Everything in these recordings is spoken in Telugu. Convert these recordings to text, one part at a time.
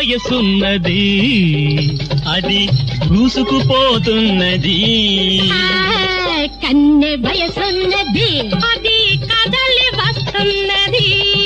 వయసున్నది అది దూసుకుపోతున్నది కన్నె వయసున్నది అది కదలి వస్తున్నది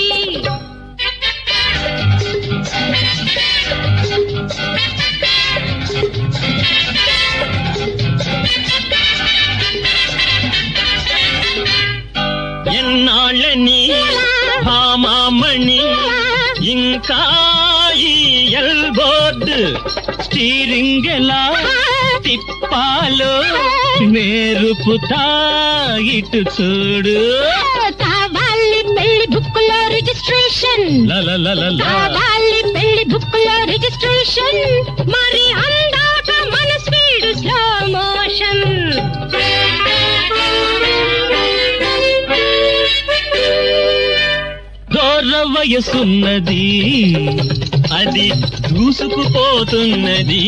ఎన్నాళ్ళని భామామణి ఇంకా ఈ ఎల్బోర్డ్ స్టీరింగ్ ఎలా తిప్పాలో నేర్పుతా ఇటు చూడు కావాలి పెళ్లి బుక్ లో రిజిస్ట్రేషన్ లలలలలా. కావాలి పెళ్లి బుక్ లో రిజిస్ట్రేషన్ మరి అందాక మన స్పీడ్ స్లో మోషన్ దూర వయసున్నది అది దూసుకుపోతున్నది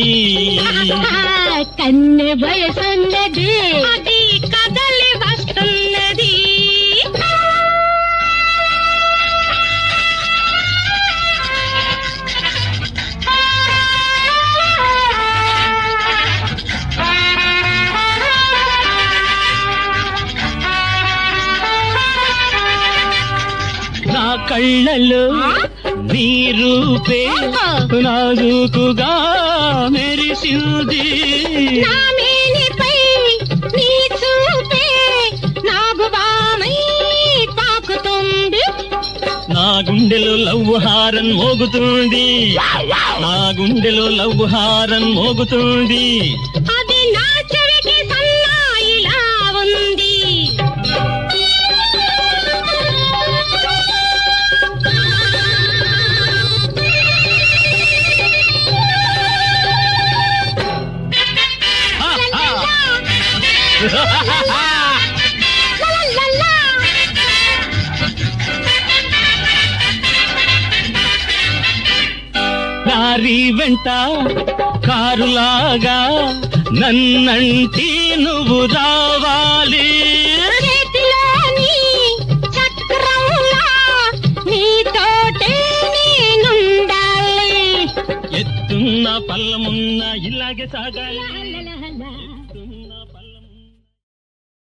కన్నె వయసున్నది అది కదలి వస్తున్నది నా కళ్ళలో నీ రూపే నాజుకుగా మెరిసింది నా మేనిపై నీ చూపే నాగుబామై తాకుతుంది నా గుండెలో లవ్ హారన్ మోగుతుంది నా గుండెలో లవ్ హారన్ మోగుతుంది అది నా చెవికి సన్నాయిలా ఉంది హా, హా. లలలలా. లారీ వెంట కారులాగా నన్నంటి నువ్వు రావాలి చేతిలోని చక్రంలా నీతోటే నేనుండాలి ఎత్తున్న పల్లమున్న ఇలాగే సాగాలి